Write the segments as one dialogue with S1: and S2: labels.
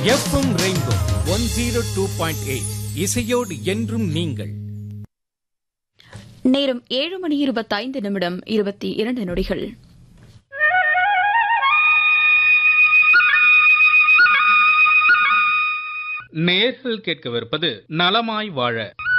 S1: FM rainbow one zero two point eight இசையோடு என்றும் நீங்கள்
S2: நேரம் ஏழு மணி இருபத்தைந்து நிமிடம் இருபத்தி இரண்டு நொடிகள்
S3: நேர்கள் கேட்கவிருப்பது நலமாய் வாழ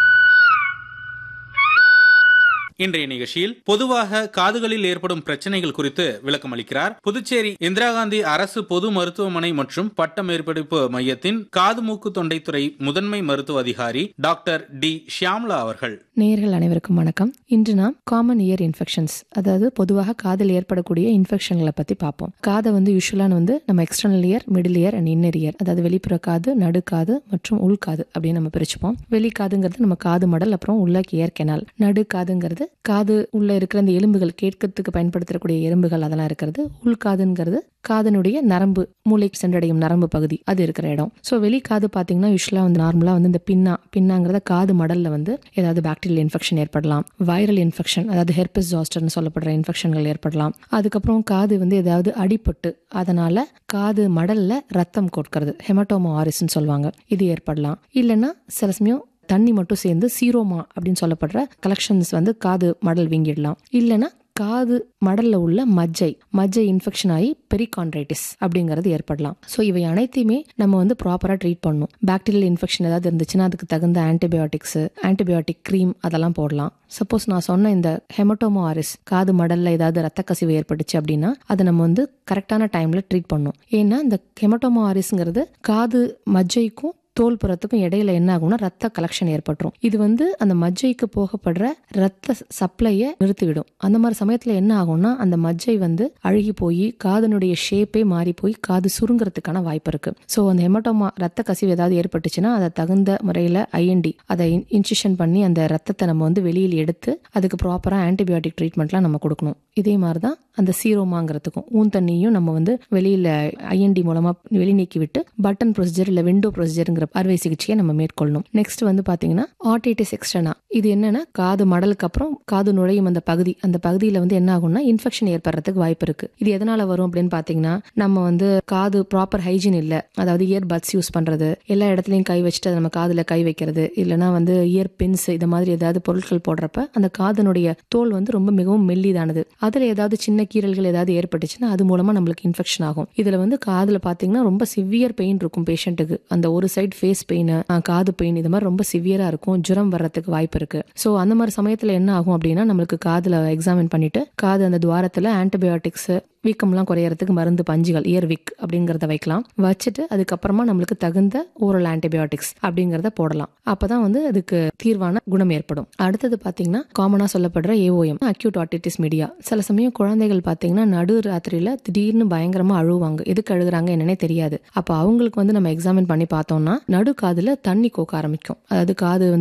S3: இன்றைய நிகழ்ச்சியில் பொதுவாக காதுகளில் ஏற்படும் பிரச்சனைகள் குறித்து விளக்கம் அளிக்கிறார் புதுச்சேரி இந்திரா காந்தி அரசு பொது மருத்துவமனை மற்றும் பட்ட மேற்படிப்பு மையத்தின் காது மூக்கு தொண்டைத்துறை முதன்மை மருத்துவ அதிகாரி டாக்டர் டி ஷியாம்லா அவர்கள்
S4: நேயர்கள் அனைவருக்கும் வணக்கம் இன்று நாம் காமன் இயர் இன்ஃபெக்ஷன்ஸ் அதாவது பொதுவாக காதில் ஏற்படக்கூடிய இன்ஃபெக்ஷன்களை பத்தி பார்ப்போம் காதை வந்து யூஸ்வலான வந்து நம்ம external ear middle ear and inner ear அதாவது வெளிப்புற காது நடுக்காது மற்றும் உள்காது அப்படின்னு நம்ம பிரிச்சுப்போம் வெளிக்காதுங்கிறது நம்ம காது மடல் அப்புறம் உள்ள இயர் கெனால் நடுக்காதுங்கிறது காது உள்ள இருக்கிற அந்த எலும்புகள் கேட்கறதுக்கு பயன்படுத்தக்கூடிய எலும்புகள் அதெல்லாம் இருக்கிறது உள்காதுங்கிறது காதனுடைய நரம்பு மூளை சென்றடையும் நரம்பு பகுதி அது இருக்கிற இடம் ஸோ வெளிக்காது பார்த்தீங்கன்னா யூஸ்வலாக வந்து நார்மலாக வந்து இந்த பின்னா பின்னாங்கிறத காது மடல்ல வந்து ஏதாவது பாக்டீரியல் இன்ஃபெக்ஷன் ஏற்படலாம் வைரல் இன்ஃபெக்ஷன் அதாவது ஹெர்பஸ் ஜாஸ்டர்னு சொல்லப்படுற இன்ஃபெக்ஷன்கள் ஏற்படலாம் அதுக்கப்புறம் காது வந்து ஏதாவது அடிபட்டு அதனால காது மடல்ல ரத்தம் கொடுக்கறது ஹெமட்டோமா ஆரிஸ்ன்னு சொல்லுவாங்க இது ஏற்படலாம் இல்லைன்னா சில சமயம் தண்ணி மட்டும் சேர்ந்து சீரோமா அப்படின்னு சொல்லப்படுற கலெக்ஷன்ஸ் வந்து காது மடல் வீங்கிடலாம் இல்லைன்னா காது மடல்ல உள்ள மஜ்ஜை மஜ்ஜை இன்ஃபெக்ஷன் ஆகி பெரிகான்ட்ரைட்டிஸ் அப்படிங்கிறது ஏற்படலாம் ஸோ இவை அனைத்தையுமே நம்ம வந்து ப்ராப்பராக ட்ரீட் பண்ணணும் பாக்டீரியல் இன்ஃபெக்ஷன் ஏதாவது இருந்துச்சுன்னா அதுக்கு தகுந்த ஆன்டிபயோட்டிக்ஸ் ஆன்டிபயோட்டிக் க்ரீம் அதெல்லாம் போடலாம் சப்போஸ் நான் சொன்ன இந்த ஹெமட்டோமோ ஆரிஸ் காது மடல்ல ஏதாவது ரத்த கசிவு ஏற்பட்டுச்சு அப்படின்னா அதை நம்ம வந்து கரெக்டான டைம்ல ட்ரீட் பண்ணணும் ஏன்னா இந்த ஹெமட்டோமோ ஆரிஸ்ங்கிறது காது மஜ்ஜைக்கும் தோல் புறத்துக்கும் இடையில என்ன ஆகும்னா ரத்த கலெக்ஷன் ஏற்பட்டுரும் இது வந்து அந்த மஜ்ஜைக்கு போகப்படுற ரத்த சப்ளையை நிறுத்திவிடும் அந்த மாதிரி சமயத்துல என்ன ஆகும்னா அந்த மஜ்ஜை வந்து அழுகி போய் காதனுடைய ஷேப்பே மாறி போய் காது சுருங்குறதுக்கான வாய்ப்பு இருக்கு ஸோ அந்த ஹெமட்டோமா ரத்த கசிவு ஏதாவது ஏற்பட்டுச்சுன்னா அதை தகுந்த முறையில் ஐஎன்டி அதை இன்சிஷன் பண்ணி அந்த ரத்தத்தை நம்ம வந்து வெளியில் எடுத்து அதுக்கு ப்ராப்பராக ஆன்டிபயோட்டிக் ட்ரீட்மெண்ட்லாம் நம்ம கொடுக்கணும் இதே மாதிரி தான் அந்த சீரோமாங்கிறதுக்கும் ஊன் தண்ணியும் நம்ம வந்து வெளியில் ஐஎன்டி மூலமாக வெளி நீக்கி விட்டு பட்டன் ப்ரொசீஜர் இல்லை விண்டோ ப்ரொசீஜருங்கிற அறுவை சிகிச்சையை நம்ம மேற்கொள்ளணும் நெக்ஸ்ட் வந்து பார்த்தீங்கன்னா ஆர்டிடிஸ் எக்ஸ்டர்னா இது என்னன்னா காது மடலுக்கு அப்புறம் காது நுழையும் அந்த பகுதி அந்த பகுதியில் வந்து என்ன ஆகும்னா இன்ஃபெக்ஷன் ஏற்படுறதுக்கு வாய்ப்பு இருக்கு இது எதனால வரும் அப்படின்னு பார்த்தீங்கன்னா நம்ம வந்து காது ப்ராப்பர் ஹைஜீன் இல்லை அதாவது இயர் பட்ஸ் யூஸ் பண்றது எல்லா இடத்துலையும் கை வச்சுட்டு அதை நம்ம காதுல கை வைக்கிறது இல்லைன்னா வந்து இயர் பின்ஸ் இது மாதிரி ஏதாவது பொருட்கள் போடுறப்ப அந்த காதனுடைய தோல் வந்து ரொம்ப மிகவும் மெல்லிதானது அதுல ஏதாவது சின்ன கீறல்கள் ஏதாவது ஏற்பட்டுச்சுன்னா அது மூலமா நம்மளுக்கு இன்ஃபெக்ஷன் ஆகும் இதுல வந்து காதுல பாத்தீங்கன்னா ரொம்ப சிவியர் பெயின் இருக்கும் பேஷண்ட்டுக்கு அந்த ஒரு சைடு ஃபேஸ் பெயின் காது பெயின் இது மாதிரி ரொம்ப சிவியரா இருக்கும் ஜுரம் வர்றதுக்கு வாய்ப்பு இருக்கு ஸோ அந்த மாதிரி சமயத்துல என்ன ஆகும் அப்படின்னா நம்மளுக்கு காதுல எக்ஸாமின் பண்ணிட்டு காது அந்த துவாரத்துல ஆன்டிபயோட்டிக்ஸ் வீக்கம்லாம் குறையறதுக்கு மருந்து பஞ்சுகள் இயர் விக் அப்படிங்கறத வைக்கலாம் வச்சுட்டு அதுக்கப்புறமா நம்மளுக்கு தகுந்த ஓரல் ஆன்டிபயோட்டிக்ஸ் அப்படிங்கறத போடலாம் அப்பதான் வந்து அதுக்கு தீர்வான குணம் ஏற்படும் அடுத்தது பாத்தீங்கன்னா காமனா சொல்லப்படுற ஏஓஎம் அக்யூட் ஆட்டிட்டிஸ் மீடியா சில சமயம் குழந்தைகள் பாத்தீங்கன்னா நடு ராத்திரியில திடீர்னு பயங்கரமா அழுவாங்க எதுக்கு அழுகுறாங்க என்னன்னே தெரியாது அப்ப அவங்களுக்கு வந்து நம்ம எக்ஸாமின் பண்ணி பார்த்தோம்னா நடு காதுல தண்ணி கோக்க ஆரம்பிக்கும் அதாவது காது வந்து